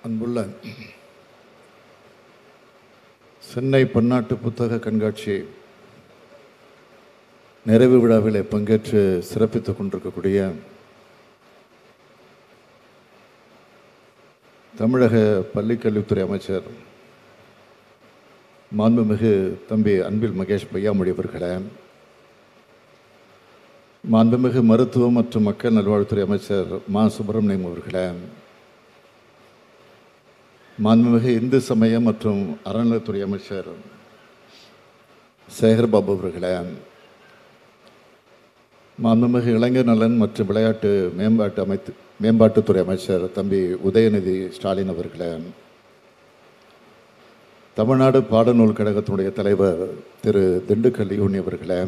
அன்புள்ள சென்னை பன்னாட்டு புத்தக கண்காட்சி நிறைவு விழாவிலே பங்கேற்று சிறப்பித்துக் கொண்டிருக்கக்கூடிய தமிழக பள்ளிக்கல்வித்துறை அமைச்சர் மாண்புமிகு தம்பி அன்பில் மகேஷ் பொய்யாமொழி அவர்களே மாண்புமிகு மருத்துவம் மற்றும் மக்கள் நல்வாழ்வுத்துறை அமைச்சர் மா சுப்பிரமணியம் அவர்களே மாண்புமிகு இந்து சமயம் மற்றும் அறநிலையத்துறை அமைச்சர் சேகர்பாபு அவர்களே மாண்புமிகு இளைஞர் நலன் மற்றும் விளையாட்டு மேம்பாட்டு அமைத்து மேம்பாட்டுத்துறை அமைச்சர் தம்பி உதயநிதி ஸ்டாலின் அவர்களே தமிழ்நாடு பாடநூல் கழகத்தினுடைய தலைவர் திரு திண்டுக்கல் யூனி அவர்களே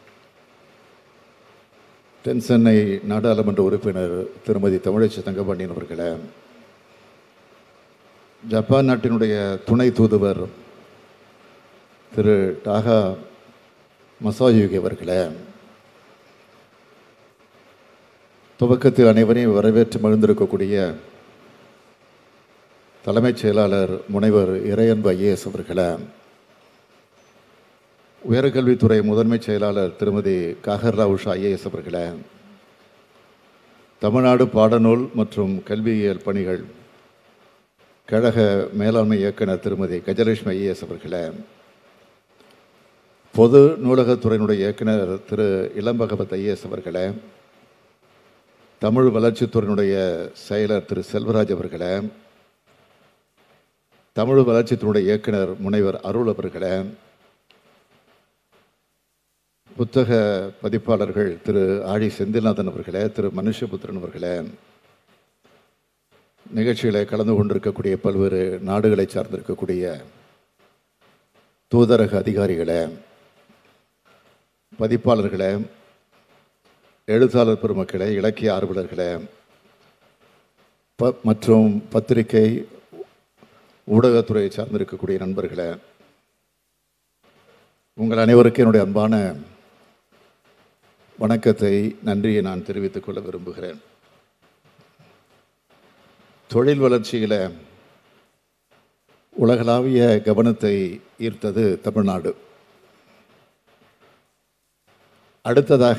தென் சென்னை நாடாளுமன்ற உறுப்பினர் திருமதி தமிழச்சி தங்கபாண்டியன் அவர்களே ஜப்பான் நாட்டினுடைய துணை தூதுவர் திரு டாகா மசாயுகி அவர்களே துவக்கத்தில் அனைவரையும் வரவேற்று மகிழ்ந்திருக்கக்கூடிய தலைமைச் செயலாளர் முனைவர் இறையன்பு ஐஏஎஸ் அவர்களே உயர்கல்வித்துறை முதன்மைச் செயலாளர் திருமதி காகர்லா உஷா ஐஏஎஸ் அவர்களே தமிழ்நாடு பாடநூல் மற்றும் கல்வியியல் பணிகள் கழக மேலாண்மை இயக்குனர் திருமதி கஜலட்சுமி ஐஏஎஸ் அவர்களே பொது நூலகத்துறையினுடைய இயக்குனர் திரு இளம்பகவத் ஐஏஎஸ் அவர்களே தமிழ் வளர்ச்சித்துறையினுடைய செயலர் திரு செல்வராஜ் அவர்களே தமிழ் வளர்ச்சித்துறையுடைய இயக்குனர் முனைவர் அருள் அவர்களே புத்தக பதிப்பாளர்கள் திரு ஆழி செந்தில்நாதன் அவர்களே திரு மனுஷபுத்திரன் அவர்களே நிகழ்ச்சிகளை கலந்து கொண்டிருக்கக்கூடிய பல்வேறு நாடுகளை சார்ந்திருக்கக்கூடிய தூதரக அதிகாரிகளே பதிப்பாளர்களே எழுத்தாளர் பெருமக்களே இலக்கிய ஆர்வலர்களே ப மற்றும் பத்திரிகை ஊடகத்துறையை சார்ந்திருக்கக்கூடிய நண்பர்களே உங்கள் அனைவருக்கும் என்னுடைய அன்பான வணக்கத்தை நன்றியை நான் தெரிவித்துக் கொள்ள விரும்புகிறேன் தொழில் வளர்ச்சியில் உலகளாவிய கவனத்தை ஈர்த்தது தமிழ்நாடு அடுத்ததாக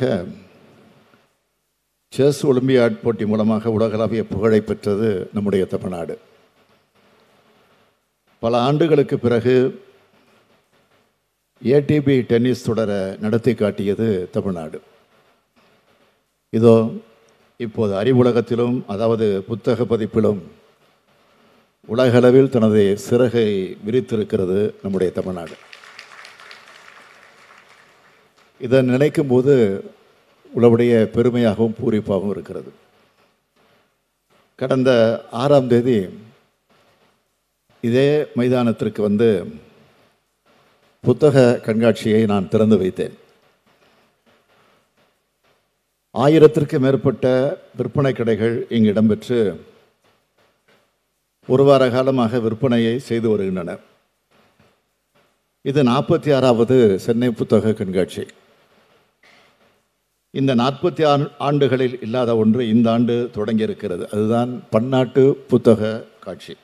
செஸ் ஒலிம்பியாட் போட்டி மூலமாக உலகளாவிய புகழை பெற்றது நம்முடைய தமிழ்நாடு பல ஆண்டுகளுக்கு பிறகு ஏடிபி டென்னிஸ் தொடரை நடத்தி காட்டியது தமிழ்நாடு இதோ இப்போது அறிவுலகத்திலும் அதாவது புத்தக பதிப்பிலும் உலகளவில் தனது சிறகை விரித்திருக்கிறது நம்முடைய தமிழ்நாடு இதை நினைக்கும் போது உளவுடைய பெருமையாகவும் பூரிப்பாகவும் இருக்கிறது கடந்த ஆறாம் தேதி இதே மைதானத்திற்கு வந்து புத்தக கண்காட்சியை நான் திறந்து வைத்தேன் ஆயிரத்திற்கு மேற்பட்ட விற்பனை கடைகள் இங்கு இடம்பெற்று ஒரு வார காலமாக விற்பனையை செய்து வருகின்றன இது நாற்பத்தி ஆறாவது சென்னை புத்தக கண்காட்சி இந்த நாற்பத்தி ஆறு ஆண்டுகளில் இல்லாத ஒன்று இந்த ஆண்டு தொடங்கி இருக்கிறது அதுதான் பன்னாட்டு புத்தக காட்சி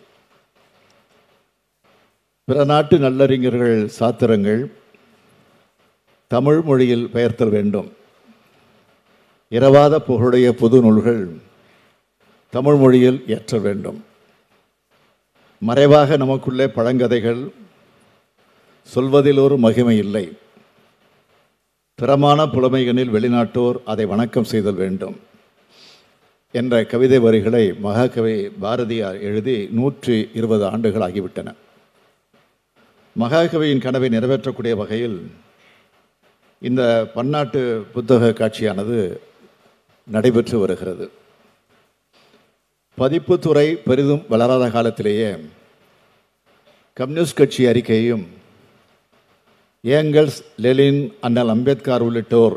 பிற நாட்டு நல்லறிஞர்கள் சாத்திரங்கள் தமிழ் மொழியில் பெயர்த்தல் வேண்டும் இரவாத புகழுடைய புது நூல்கள் தமிழ் மொழியில் ஏற்ற வேண்டும் மறைவாக நமக்குள்ளே பழங்கதைகள் சொல்வதில் ஒரு மகிமை இல்லை திறமான புலமைகளில் வெளிநாட்டோர் அதை வணக்கம் செய்தல் வேண்டும் என்ற கவிதை வரிகளை மகாகவி பாரதியார் எழுதி நூற்றி இருபது ஆண்டுகள் ஆகிவிட்டன மகாகவியின் கனவை நிறைவேற்றக்கூடிய வகையில் இந்த பன்னாட்டு புத்தக காட்சியானது நடைபெற்று வருகிறது பதிப்புத்துறை பெரிதும் வளராத காலத்திலேயே கம்யூனிஸ்ட் கட்சி அறிக்கையையும் ஏங்கல்ஸ் லெலின் அண்ணல் அம்பேத்கர் உள்ளிட்டோர்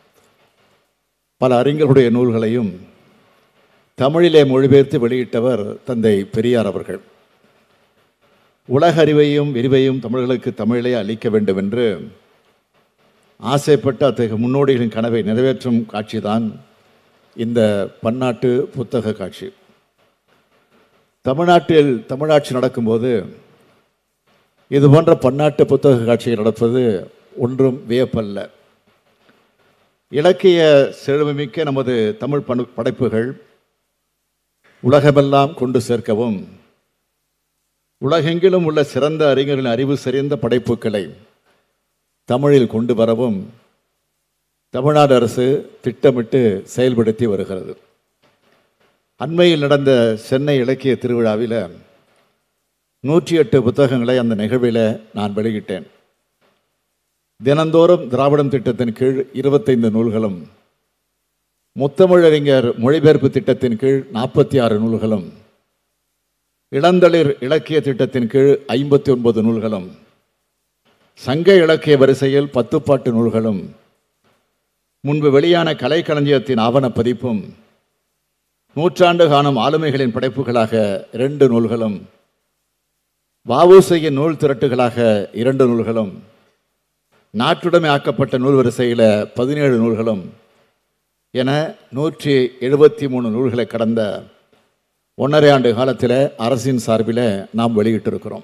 பல அறிஞர்களுடைய நூல்களையும் தமிழிலே மொழிபெயர்த்து வெளியிட்டவர் தந்தை பெரியார் அவர்கள் உலக அறிவையும் விரிவையும் தமிழர்களுக்கு தமிழிலே அளிக்க வேண்டும் என்று ஆசைப்பட்ட அத்தகைய முன்னோடிகளின் கனவை நிறைவேற்றும் காட்சிதான் இந்த பன்னாட்டு புத்தக காட்சி தமிழ்நாட்டில் தமிழாட்சி நடக்கும்போது இது போன்ற பன்னாட்டு புத்தக காட்சிகள் நடப்பது ஒன்றும் வியப்பல்ல இலக்கிய செழுமைமிக்க நமது தமிழ் பணு படைப்புகள் உலகமெல்லாம் கொண்டு சேர்க்கவும் உலகெங்கிலும் உள்ள சிறந்த அறிஞர்களின் அறிவு செறிந்த படைப்புகளை தமிழில் கொண்டு வரவும் தமிழ்நாடு அரசு திட்டமிட்டு செயல்படுத்தி வருகிறது அண்மையில் நடந்த சென்னை இலக்கிய திருவிழாவில் நூற்றி எட்டு புத்தகங்களை அந்த நிகழ்வில் நான் வெளியிட்டேன் தினந்தோறும் திராவிடம் திட்டத்தின் கீழ் இருபத்தைந்து நூல்களும் முத்தமிழறிஞர் மொழிபெயர்ப்பு திட்டத்தின் கீழ் நாற்பத்தி ஆறு நூல்களும் இளந்தளிர் இலக்கிய திட்டத்தின் கீழ் ஐம்பத்தி ஒன்பது நூல்களும் சங்க இலக்கிய வரிசையில் பத்துப்பாட்டு நூல்களும் முன்பு வெளியான கலைக்களஞ்சியத்தின் ஆவண பதிப்பும் நூற்றாண்டு காணும் ஆளுமைகளின் படைப்புகளாக இரண்டு நூல்களும் வவுசையின் நூல் திரட்டுகளாக இரண்டு நூல்களும் நாட்டுடைமை ஆக்கப்பட்ட நூல் வரிசையில் பதினேழு நூல்களும் என நூற்றி எழுபத்தி மூணு நூல்களை கடந்த ஒன்றரை ஆண்டு காலத்தில் அரசின் சார்பில் நாம் வெளியிட்டிருக்கிறோம்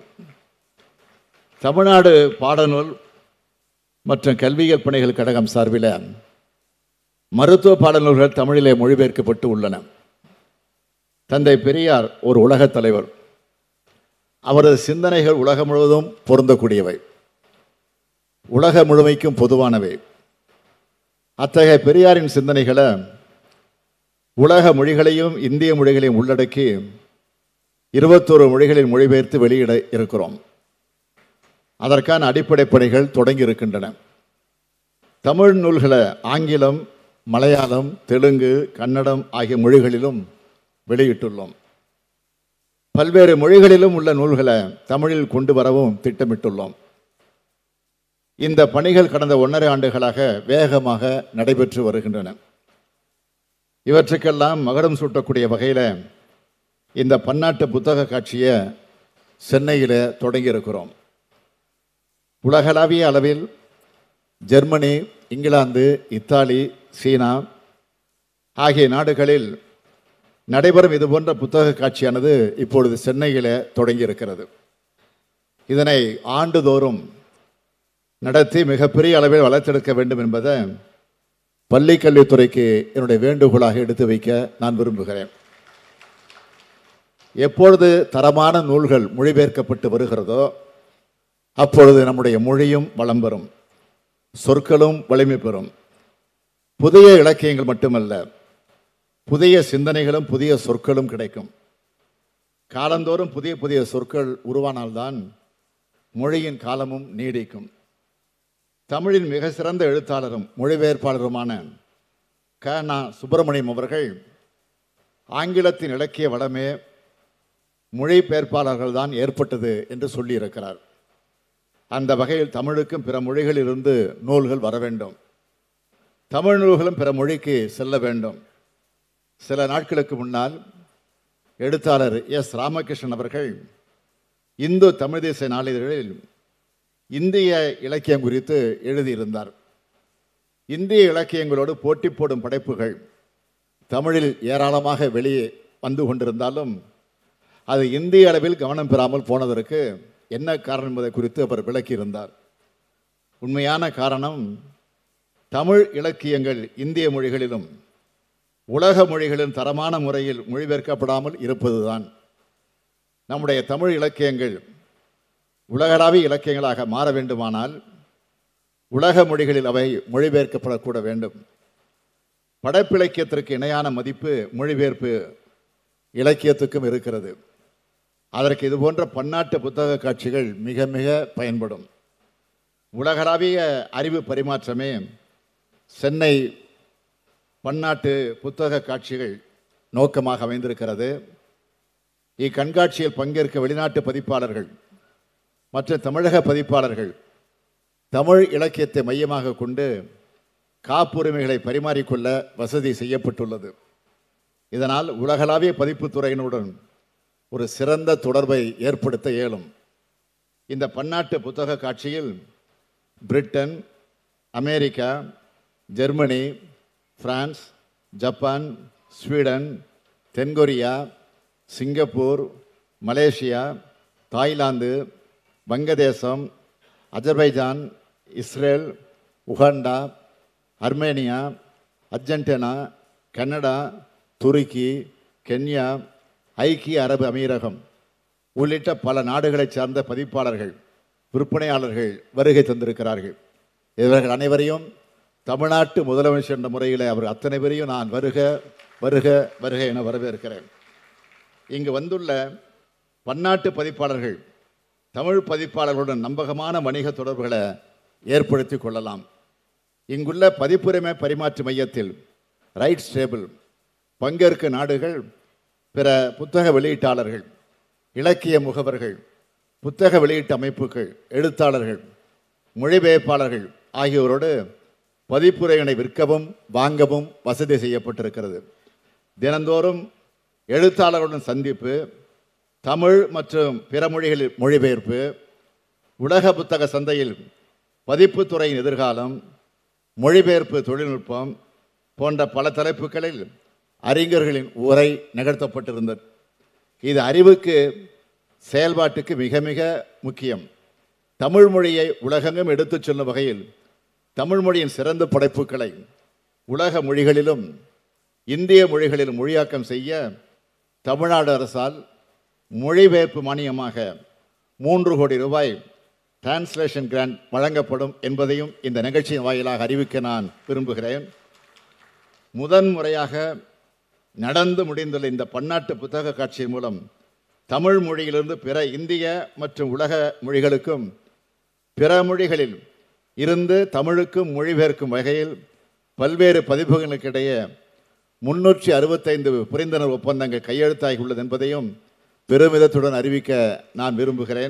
தமிழ்நாடு பாடநூல் மற்றும் கல்வியியல் பணிகள் கழகம் சார்பில் மருத்துவ பாடநூல்கள் தமிழிலே மொழிபெயர்க்கப்பட்டு உள்ளன தந்தை பெரியார் ஒரு உலகத் தலைவர் அவரது சிந்தனைகள் உலகம் முழுவதும் பொருந்தக்கூடியவை உலக முழுமைக்கும் பொதுவானவை அத்தகைய பெரியாரின் சிந்தனைகளை உலக மொழிகளையும் இந்திய மொழிகளையும் உள்ளடக்கி இருபத்தோரு மொழிகளில் மொழிபெயர்த்து வெளியிட இருக்கிறோம் அதற்கான அடிப்படை பணிகள் தொடங்கி இருக்கின்றன தமிழ் நூல்களை ஆங்கிலம் மலையாளம் தெலுங்கு கன்னடம் ஆகிய மொழிகளிலும் வெளியிட்டுள்ளோம் பல்வேறு மொழிகளிலும் உள்ள நூல்களை தமிழில் கொண்டு வரவும் திட்டமிட்டுள்ளோம் இந்த பணிகள் கடந்த ஒன்றரை ஆண்டுகளாக வேகமாக நடைபெற்று வருகின்றன இவற்றுக்கெல்லாம் மகடம் சூட்டக்கூடிய வகையில் இந்த பன்னாட்டு புத்தக காட்சியை சென்னையில் தொடங்கி இருக்கிறோம் உலகளாவிய அளவில் ஜெர்மனி இங்கிலாந்து இத்தாலி சீனா ஆகிய நாடுகளில் நடைபெறும் இது போன்ற புத்தக காட்சியானது இப்பொழுது சென்னையில் தொடங்கி இருக்கிறது இதனை ஆண்டுதோறும் நடத்தி மிகப்பெரிய அளவில் வளர்த்தெடுக்க வேண்டும் என்பதை பள்ளி கல்வித்துறைக்கு என்னுடைய வேண்டுகோளாக எடுத்து வைக்க நான் விரும்புகிறேன் எப்பொழுது தரமான நூல்கள் மொழிபெயர்க்கப்பட்டு வருகிறதோ அப்பொழுது நம்முடைய மொழியும் வளம் பெறும் சொற்களும் வலிமை பெறும் புதிய இலக்கியங்கள் மட்டுமல்ல புதிய சிந்தனைகளும் புதிய சொற்களும் கிடைக்கும் காலந்தோறும் புதிய புதிய சொற்கள் உருவானால்தான் மொழியின் காலமும் நீடிக்கும் தமிழின் மிக சிறந்த எழுத்தாளரும் மொழிபெயர்ப்பாளருமான க நா சுப்பிரமணியம் அவர்கள் ஆங்கிலத்தின் இலக்கிய வளமே மொழிபெயர்ப்பாளர்கள் தான் ஏற்பட்டது என்று சொல்லியிருக்கிறார் அந்த வகையில் தமிழுக்கும் பிற மொழிகளிலிருந்து நூல்கள் வர வேண்டும் தமிழ் நூல்களும் பிற மொழிக்கு செல்ல வேண்டும் சில நாட்களுக்கு முன்னால் எழுத்தாளர் எஸ் ராமகிருஷ்ணன் அவர்கள் இந்து தமிழ் தேச நாளிதழில் இந்திய இலக்கியம் குறித்து எழுதியிருந்தார் இந்திய இலக்கியங்களோடு போட்டி போடும் படைப்புகள் தமிழில் ஏராளமாக வெளியே வந்து கொண்டிருந்தாலும் அது இந்திய அளவில் கவனம் பெறாமல் போனதற்கு என்ன காரணம் என்பதை குறித்து அவர் விளக்கியிருந்தார் உண்மையான காரணம் தமிழ் இலக்கியங்கள் இந்திய மொழிகளிலும் உலக மொழிகளின் தரமான முறையில் மொழிபெயர்க்கப்படாமல் இருப்பதுதான் நம்முடைய தமிழ் இலக்கியங்கள் உலகளாவிய இலக்கியங்களாக மாற வேண்டுமானால் உலக மொழிகளில் அவை மொழிபெயர்க்கப்படக்கூட வேண்டும் படைப்பிலக்கியத்திற்கு இணையான மதிப்பு மொழிபெயர்ப்பு இலக்கியத்துக்கும் இருக்கிறது அதற்கு இது போன்ற பன்னாட்டு புத்தக காட்சிகள் மிக மிக பயன்படும் உலகளாவிய அறிவு பரிமாற்றமே சென்னை பன்னாட்டு புத்தக காட்சிகள் நோக்கமாக அமைந்திருக்கிறது இக்கண்காட்சியில் பங்கேற்க வெளிநாட்டு பதிப்பாளர்கள் மற்ற தமிழக பதிப்பாளர்கள் தமிழ் இலக்கியத்தை மையமாக கொண்டு காப்புரிமைகளை பரிமாறிக்கொள்ள வசதி செய்யப்பட்டுள்ளது இதனால் உலகளாவிய பதிப்புத் துறையினுடன் ஒரு சிறந்த தொடர்பை ஏற்படுத்த இயலும் இந்த பன்னாட்டு புத்தக காட்சியில் Britain America Germany France Japan Sweden தென்கொரியா சிங்கப்பூர் மலேசியா தாய்லாந்து வங்கதேசம் Azerbaijan Israel Uganda Armenia Argentina Canada துருக்கி கென்யா ஐக்கிய அரபு அமீரகம் உள்ளிட்ட பல நாடுகளைச் சார்ந்த பதிப்பாளர்கள் விற்பனையாளர்கள் வருகை தந்திருக்கிறார்கள் இவர்கள் அனைவரையும் தமிழ்நாட்டு முதலமைச்சர் என்ற முறையில் அவர் அத்தனை பேரையும் நான் வருக வருக வருக என வரவேற்கிறேன் இங்கு வந்துள்ள பன்னாட்டு பதிப்பாளர்கள் தமிழ் பதிப்பாளர்களுடன் நம்பகமான வணிக தொடர்புகளை ஏற்படுத்தி கொள்ளலாம் இங்குள்ள பதிப்புரிமை பரிமாற்று மையத்தில் ரைட்ஸ் டேபிள் பங்கேற்கும் நாடுகள் பிற புத்தக வெளியீட்டாளர்கள் இலக்கிய முகவர்கள் புத்தக வெளியீட்டு அமைப்புகள் எழுத்தாளர்கள் மொழிபெயர்ப்பாளர்கள் ஆகியோரோடு பதிப்புரையினை விற்கவும் வாங்கவும் வசதி செய்யப்பட்டிருக்கிறது தினந்தோறும் எழுத்தாளர்களுடன் சந்திப்பு தமிழ் மற்றும் பிற மொழிகளில் மொழிபெயர்ப்பு உலக புத்தக சந்தையில் பதிப்புத்துறையின் எதிர்காலம் மொழிபெயர்ப்பு தொழில்நுட்பம் போன்ற பல தலைப்புகளில் அறிஞர்களின் உரை நிகழ்த்தப்பட்டிருந்தது இது அறிவுக்கு செயல்பாட்டுக்கு மிக மிக முக்கியம் தமிழ் மொழியை உலகெங்கும் எடுத்துச் சொல்லும் வகையில் தமிழ் மொழியின் சிறந்த படைப்புகளை உலக மொழிகளிலும் இந்திய மொழிகளிலும் மொழியாக்கம் செய்ய தமிழ்நாடு அரசால் மொழிபெயர்ப்பு மானியமாக மூன்று கோடி ரூபாய் டிரான்ஸ்லேஷன் கிராண்ட் வழங்கப்படும் என்பதையும் இந்த நிகழ்ச்சியின் வாயிலாக அறிவிக்க நான் விரும்புகிறேன் முதன் முறையாக நடந்து முடிந்துள்ள இந்த பன்னாட்டு புத்தக காட்சியின் மூலம் தமிழ் மொழியிலிருந்து பிற இந்திய மற்றும் உலக மொழிகளுக்கும் பிற மொழிகளில் இருந்து தமிழுக்கும் மொழிபெயர்க்கும் வகையில் பல்வேறு பதிப்புகளுக்கிடையே முன்னூற்றி அறுபத்தைந்து புரிந்துணர்வு ஒப்பந்தங்கள் கையெழுத்தாகி உள்ளது என்பதையும் பெருமிதத்துடன் அறிவிக்க நான் விரும்புகிறேன்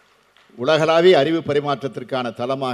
உலகளாவிய அறிவு பரிமாற்றத்திற்கான தளமாக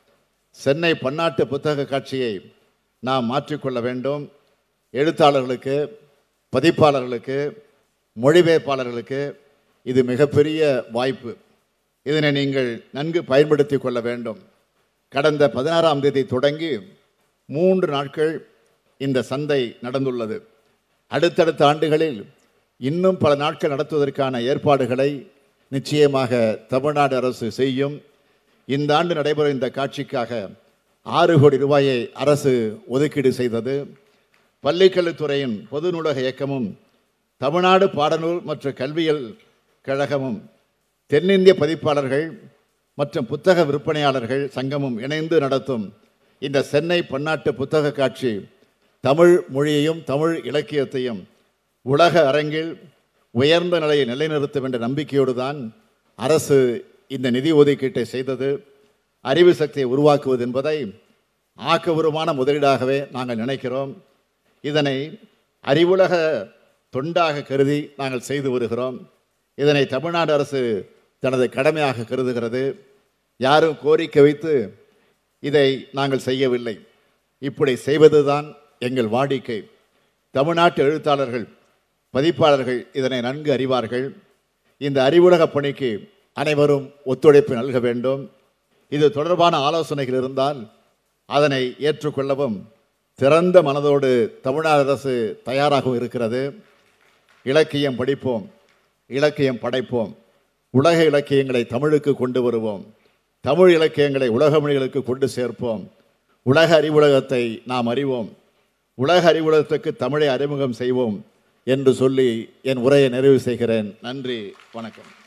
சென்னை பன்னாட்டு புத்தக காட்சியை நாம் மாற்றிக்கொள்ள வேண்டும் எழுத்தாளர்களுக்கு பதிப்பாளர்களுக்கு மொழிபெயர்ப்பாளர்களுக்கு இது மிகப்பெரிய வாய்ப்பு இதனை நீங்கள் நன்கு பயன்படுத்தி கொள்ள வேண்டும் கடந்த பதினாறாம் தேதி தொடங்கி மூன்று நாட்கள் இந்த சந்தை நடந்துள்ளது அடுத்தடுத்த ஆண்டுகளில் இன்னும் பல நாட்கள் நடத்துவதற்கான ஏற்பாடுகளை நிச்சயமாக தமிழ்நாடு அரசு செய்யும் இந்த ஆண்டு நடைபெறும் இந்த காட்சிக்காக ஆறு கோடி ரூபாயை அரசு ஒதுக்கீடு செய்தது பள்ளிக்கல்வித்துறையின் பொது நூலக இயக்கமும் தமிழ்நாடு பாடநூல் மற்றும் கல்வியல் கழகமும் தென்னிந்திய பதிப்பாளர்கள் மற்றும் புத்தக விற்பனையாளர்கள் சங்கமும் இணைந்து நடத்தும் இந்த சென்னை பன்னாட்டு புத்தக காட்சி தமிழ் மொழியையும் தமிழ் இலக்கியத்தையும் உலக அரங்கில் உயர்ந்த நிலையை நிலைநிறுத்தும் என்ற நம்பிக்கையோடு தான் அரசு இந்த நிதி ஒதுக்கீட்டை செய்தது அறிவு சக்தியை உருவாக்குவது என்பதை ஆக்கபூர்வமான முதலீடாகவே நாங்கள் நினைக்கிறோம் இதனை அறிவுலக தொண்டாக கருதி நாங்கள் செய்து வருகிறோம் இதனை தமிழ்நாடு அரசு தனது கடமையாக கருதுகிறது யாரும் கோரிக்கை வைத்து இதை நாங்கள் செய்யவில்லை இப்படி செய்வதுதான் எங்கள் வாடிக்கை தமிழ்நாட்டு எழுத்தாளர்கள் பதிப்பாளர்கள் இதனை நன்கு அறிவார்கள் இந்த அறிவுலக பணிக்கு அனைவரும் ஒத்துழைப்பு நல்க வேண்டும் இது தொடர்பான ஆலோசனைகள் இருந்தால் அதனை ஏற்றுக்கொள்ளவும் திறந்த மனதோடு தமிழ்நாடு அரசு தயாராகவும் இருக்கிறது இலக்கியம் படிப்போம் இலக்கியம் படைப்போம் உலக இலக்கியங்களை தமிழுக்கு கொண்டு வருவோம் தமிழ் இலக்கியங்களை உலக மொழிகளுக்கு கொண்டு சேர்ப்போம் உலக அறிவுலகத்தை நாம் அறிவோம் உலக அறிவுலகத்துக்கு தமிழை அறிமுகம் செய்வோம் என்று சொல்லி என் உரையை நிறைவு செய்கிறேன் நன்றி வணக்கம்